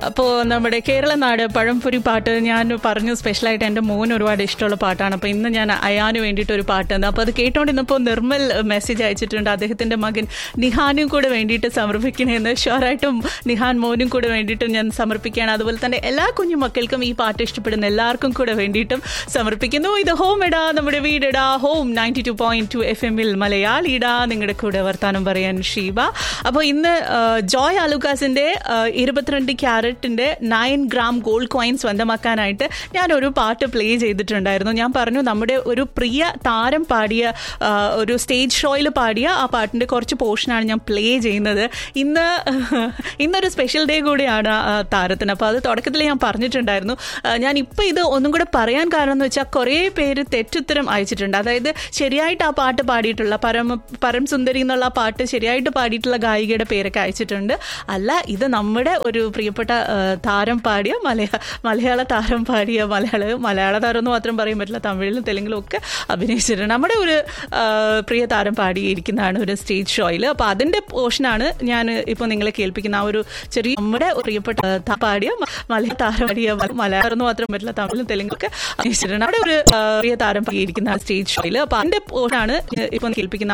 അപ്പോൾ നമ്മുടെ കേരളനാട് പഴംപൊരി പാട്ട് ഞാൻ പറഞ്ഞു സ്പെഷ്യലായിട്ട് എൻ്റെ മോൻ ഒരുപാട് ഇഷ്ടമുള്ള പാട്ടാണ് അപ്പോൾ ഇന്ന് ഞാൻ അയാന് വേണ്ടിയിട്ട് ഒരു പാട്ട് തന്നു അപ്പോൾ അത് കേട്ടോണ്ടിരുന്നപ്പോൾ നിർമ്മൽ മെസ്സേജ് അയച്ചിട്ടുണ്ട് അദ്ദേഹത്തിൻ്റെ മകൻ നിഹാനും കൂടെ വേണ്ടിയിട്ട് സമർപ്പിക്കണമെന്ന് ഷുവറായിട്ടും നിഹാൻ മോനും കൂടെ വേണ്ടിയിട്ടും ഞാൻ സമർപ്പിക്കുകയാണ് അതുപോലെ തന്നെ എല്ലാ കുഞ്ഞു മക്കൾക്കും ഈ പാട്ട് ഇഷ്ടപ്പെടുന്ന എല്ലാവർക്കും കൂടെ വേണ്ടിയിട്ടും സമർപ്പിക്കുന്നു ഇത് ഹോം ഇടാ നമ്മുടെ വീടിടാ home ninety two point two F എമ്മിൽ മലയാളിടാ നിങ്ങളുടെ കൂടെ വർത്താനം പറയാൻ ഷീബ അപ്പോൾ ഇന്ന് ആ, ജോയ് ആലുക്കാസിൻ്റെ ഇരുപത്തിരണ്ട് ക്യാരറ്റിൻ്റെ നയൻ ഗ്രാം ഗോൾഡ് കോയിൻ സ്വന്തമാക്കാനായിട്ട് ഞാനൊരു പാട്ട് പ്ലേ ചെയ്തിട്ടുണ്ടായിരുന്നു ഞാൻ പറഞ്ഞു നമ്മുടെ ഒരു പ്രിയ താരം പാടിയ ആ, ഒരു സ്റ്റേജ് ഷോയിൽ പാടിയ ആ പാട്ടിൻ്റെ കുറച്ച് പോർഷനാണ് ഞാൻ പ്ലേ ചെയ്യുന്നത് ഇന്ന് ഇന്നൊരു സ്പെഷ്യൽ ഡേ കൂടിയാണ് ആ താരത്തിന് അപ്പോൾ അത് തുടക്കത്തിൽ ഞാൻ പറഞ്ഞിട്ടുണ്ടായിരുന്നു ആ, ഞാൻ ഇപ്പോൾ ഇത് ഒന്നും കൂടെ പറയാൻ കാരണം എന്ന് വെച്ചാൽ കുറേ പേര് തെറ്റുത്തരം അയച്ചിട്ടുണ്ട് അതായത് ശരിയായിട്ട് ആ പാട്ട് പാടിയിട്ടുള്ള പരമ പരം സുന്ദരി എന്നുള്ള ആ പാട്ട് ശരിയായിട്ട് പാടിയിട്ടുള്ള ഗായികയുടെ പേരൊക്കെ അയച്ചിട്ടുണ്ട് അല്ല ഇത് നമ്മുടെ ഒരു പ്രിയപ്പെട്ട ആ, താരം പാടിയ മലയാള മലയാള താരം പാടിയ മലയാള മലയാള താരം എന്ന് മാത്രം പറയാൻ പറ്റില്ല തമിഴിലും തെലുങ്കിലും ഒക്കെ അഭിനയിച്ചിട്ടുണ്ട് നമ്മുടെ ഒരു ആ, പ്രിയ താരം പാടിയിരിക്കുന്നതാണ് ഒരു സ്റ്റേജ് ഷോയിൽ അപ്പോൾ അതിൻ്റെ പോർഷനാണ് ഞാൻ ഇപ്പോൾ നിങ്ങളെ കേൾപ്പിക്കുന്ന ആ ഒരു ചെറിയ നമ്മുടെ ഒരു പ്രിയപ്പെട്ട താ- പാടിയ മ- മലയാള താരം പാടിയ മ- മലയാളം എന്ന് മാത്രം പറ്റില്ല തമിഴിലും തെലുങ്കിലും ഒക്കെ അഭിനയിച്ചിട്ടുണ്ട് നമ്മുടെ ഒരു ആ, പ്രിയ താരം പാടിയിരിക്കുന്ന സ്റ്റേജ് ഷോയിൽ അപ്പോൾ അതിൻ്റെ പോർഷനാണ് ഇപ്പോൾ കേൾപ്പിക്കുന്ന